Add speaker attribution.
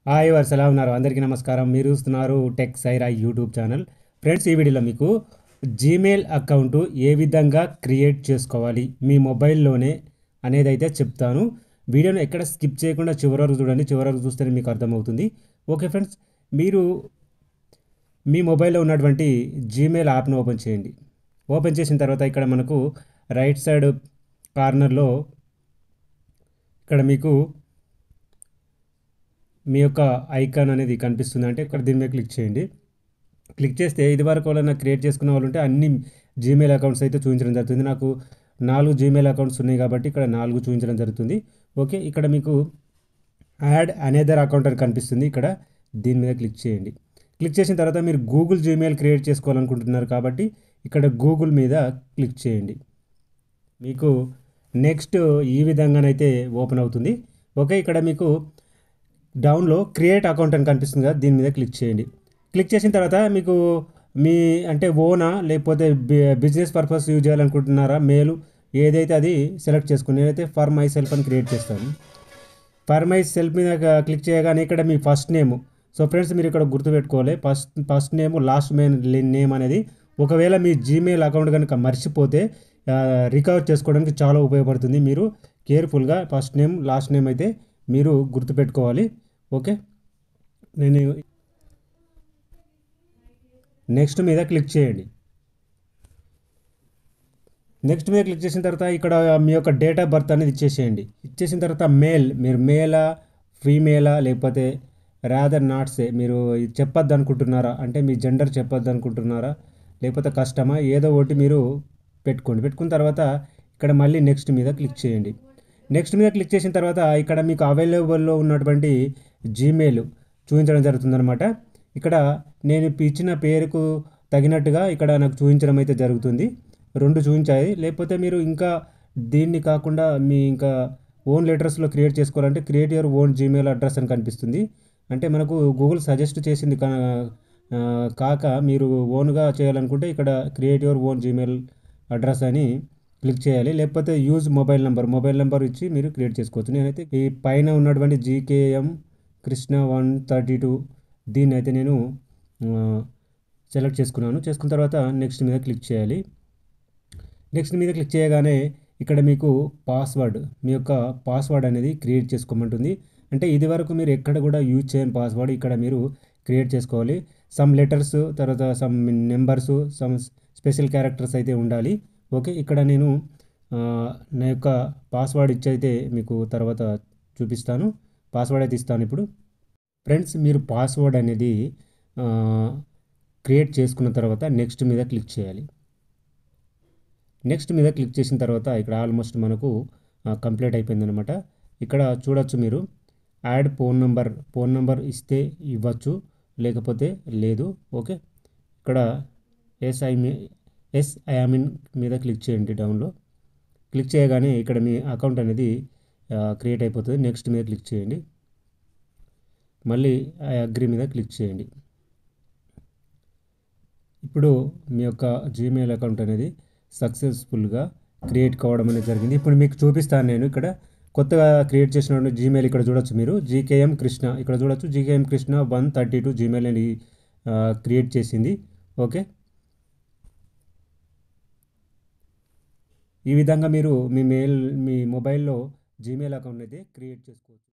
Speaker 1: hi verse ఎలా ఉన్నారు అందరికీ నమస్కారం మీరు చూస్తున్నారు tech Saira YouTube channel friends ఈ వీడియోలో మీకు జీమెయిల్ అకౌంట్ ఏ విధంగా క్రియేట్ చేసుకోవాలి మీ మొబైల్లోనే అనేది అయితే చెప్తాను వీడియోను ఎక్కడ స్కిప్ చేయకుండా చివరి వరకు చూడండి చివరి వరకు చూస్తేనే మీకు అర్థమవుతుంది ఓకే ఫ్రెండ్స్ మీరు మీ మొబైల్లో ఉన్నటువంటి జీమెయిల్ యాప్ను ఓపెన్ చేయండి ఓపెన్ చేసిన తర్వాత ఇక్కడ మనకు రైట్ సైడ్ కార్నర్లో ఇక్కడ మీకు మీ యొక్క ఐకాన్ అనేది కనిపిస్తుంది అంటే ఇక్కడ దీని మీద క్లిక్ చేయండి క్లిక్ చేస్తే ఇది వరకు వాళ్ళని క్రియేట్ చేసుకున్న వాళ్ళు ఉంటే అన్ని జీమెయిల్ అకౌంట్స్ అయితే చూపించడం జరుగుతుంది నాకు నాలుగు జీమెయిల్ అకౌంట్స్ ఉన్నాయి కాబట్టి ఇక్కడ నాలుగు చూపించడం జరుగుతుంది ఓకే ఇక్కడ మీకు యాడ్ అనేదర్ అకౌంట్ అని కనిపిస్తుంది ఇక్కడ దీని మీద క్లిక్ చేయండి క్లిక్ చేసిన తర్వాత మీరు గూగుల్ జీమెయిల్ క్రియేట్ చేసుకోవాలనుకుంటున్నారు కాబట్టి ఇక్కడ గూగుల్ మీద క్లిక్ చేయండి మీకు నెక్స్ట్ ఈ విధంగానైతే ఓపెన్ అవుతుంది ఓకే ఇక్కడ మీకు డౌన్లో క్రియేట్ అకౌంట్ అని కనిపిస్తుంది కదా దీని మీద క్లిక్ చేయండి క్లిక్ చేసిన తర్వాత మీకు మీ అంటే ఓనా లేకపోతే బిజినెస్ పర్పస్ యూజ్ చేయాలనుకుంటున్నారా మేలు ఏదైతే అది సెలెక్ట్ చేసుకుని నేనైతే ఫర్ మై సెల్ఫ్ అని క్రియేట్ చేస్తాను ఫర్ మై సెల్ఫ్ మీద క్లిక్ చేయగానే ఇక్కడ మీ ఫస్ట్ నేమ్ సో ఫ్రెండ్స్ మీరు ఇక్కడ గుర్తుపెట్టుకోవాలి first first name last main name అనేది ఒకవేళ మీ జీమెయిల్ అకౌంట్ కనుక మర్చిపోతే రికవర్ చేసుకోవడానికి చాలా ఉపయోగపడుతుంది మీరు కేర్ఫుల్గా ఫస్ట్ నేమ్ లాస్ట్ నేమ్ అయితే మీరు గుర్తుపెట్టుకోవాలి ఓకే నేను నెక్స్ట్ మీద క్లిక్ చేయండి నెక్స్ట్ మీద క్లిక్ చేసిన తర్వాత ఇక్కడ మీ యొక్క డేట్ ఆఫ్ బర్త్ అనేది ఇచ్చేసేయండి ఇచ్చేసిన తర్వాత మేల్ మీరు మేలా ఫీమేలా లేకపోతే రాదర్ నాట్సే మీరు ఇది చెప్పొద్దు అనుకుంటున్నారా అంటే మీ జెండర్ చెప్పొద్దు అనుకుంటున్నారా లేకపోతే కష్టమా ఏదో ఒకటి మీరు పెట్టుకోండి పెట్టుకున్న తర్వాత ఇక్కడ మళ్ళీ నెక్స్ట్ మీద క్లిక్ చేయండి నెక్స్ట్ మీద క్లిక్ చేసిన తర్వాత ఇక్కడ మీకు అవైలబుల్లో ఉన్నటువంటి జీమెయిల్ చూపించడం జరుగుతుందన్నమాట ఇక్కడ నేను ఇచ్చిన పేరుకు తగినట్టుగా ఇక్కడ నాకు చూపించడం అయితే జరుగుతుంది రెండు చూపించాయి లేకపోతే మీరు ఇంకా దీన్ని కాకుండా మీ ఇంకా ఓన్ లెటర్స్లో క్రియేట్ చేసుకోవాలంటే create your own Gmail address అని కనిపిస్తుంది అంటే మనకు గూగుల్ సజెస్ట్ చేసింది కాక మీరు ఓన్గా చేయాలనుకుంటే ఇక్కడ create your own Gmail address అని క్లిక్ చేయాలి లేకపోతే use mobile number mobile number ఇచ్చి మీరు క్రియేట్ చేసుకోవచ్చు నేనైతే ఈ పైన ఉన్నటువంటి GKM Krishna one thirty two దీన్ని అయితే నేను సెలెక్ట్ చేసుకున్నాను చేసుకున్న తర్వాత నెక్స్ట్ మీద క్లిక్ చేయాలి నెక్స్ట్ మీద క్లిక్ చేయగానే ఇక్కడ మీకు పాస్వర్డ్ మీ యొక్క పాస్వర్డ్ అనేది క్రియేట్ చేసుకోమంటుంది అంటే ఇది వరకు మీరు ఎక్కడ కూడా యూజ్ చేయని పాస్వర్డ్ ఇక్కడ మీరు క్రియేట్ చేసుకోవాలి సమ్ లెటర్స్ తర్వాత some numbers some special characters అయితే ఉండాలి ఓకే ఇక్కడ నేను నా యొక్క పాస్వర్డ్ ఇచ్చి అయితే మీకు తర్వాత చూపిస్తాను పాస్వర్డ్ అయితే ఇస్తాను ఇప్పుడు ఫ్రెండ్స్ మీరు పాస్వర్డ్ అనేది క్రియేట్ చేసుకున్న తర్వాత నెక్స్ట్ మీద క్లిక్ చేయాలి నెక్స్ట్ మీద క్లిక్ చేసిన తర్వాత ఇక్కడ ఆల్మోస్ట్ మనకు కంప్లీట్ అయిపోయిందనమాట ఇక్కడ చూడొచ్చు మీరు add phone number phone number ఇస్తే ఇవ్వచ్చు లేకపోతే లేదు ఓకే ఇక్కడ ఎస్ ఐ మీ ఎస్ ఐఆమిన్ మీద క్లిక్ చేయండి డౌన్లో క్లిక్ చేయగానే ఇక్కడ మీ అకౌంట్ అనేది క్రియేట్ అయిపోతుంది నెక్స్ట్ మీద క్లిక్ చేయండి మళ్ళీ ఐ అగ్రి మీద క్లిక్ చేయండి ఇప్పుడు మీ యొక్క జీమెయిల్ అకౌంట్ అనేది సక్సెస్ఫుల్గా క్రియేట్ కావడం అనేది జరిగింది ఇప్పుడు మీకు చూపిస్తాను నేను ఇక్కడ కొత్తగా క్రియేట్ చేసిన జీమెయిల్ ఇక్కడ చూడొచ్చు మీరు జీకేఎం కృష్ణ ఇక్కడ చూడొచ్చు GKM Krishna one thirty two Gmail అని క్రియేట్ చేసింది ఓకే ఈ విధంగా మీరు మీ మెయిల్ మీ మొబైల్లో జీమెయిల్ అకౌంట్ అయితే క్రియేట్ చేసుకోవచ్చు